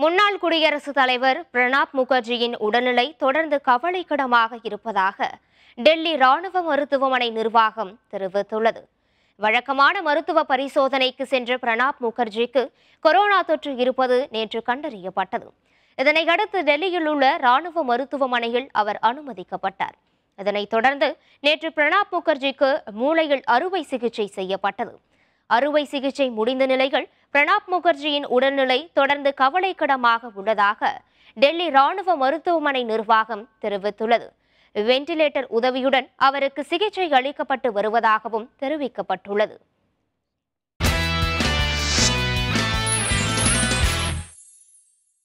முன்னாள் குடியரசுத் தலைவர் பிரணாப் முகர்ஜியின் உடல்நிலை தொடர்ந்து கவலைக்கிடமாக இருப்பதாக டெல்லி ராணுவ மருத்துவமனை நிர்வாகம் தெரிவித்துள்ளது வழக்கமான மருத்துவ பரிசோதனைக்கு சென்ற பிரணாப் முகர்ஜிக்கு கொரோனா தொற்று இருப்பது நேற்று கண்டறியப்பட்டது இதனையடுத்து டெல்லியில் உள்ள ராணுவ மருத்துவமனையில் அவர் அனுமதிக்கப்பட்டார் இதனைத் தொடர்ந்து நேற்று பிரணாப் முகர்ஜிக்கு மூளையில் அறுவை சிகிச்சை செய்யப்பட்டது அறுவை சிகிச்சை முடிந்த நிலையில் பிரணாப் முகர்ஜியின் உடல்நிலை தொடர்ந்து கவலைக்கிடமாக உள்ளதாக டெல்லி ராணுவ மருத்துவமனை நிர்வாகம் தெரிவித்துள்ளது வென்டிலேட்டர் உதவியுடன் அவருக்கு சிகிச்சை அளிக்கப்பட்டு வருவதாகவும் தெரிவிக்கப்பட்டுள்ளது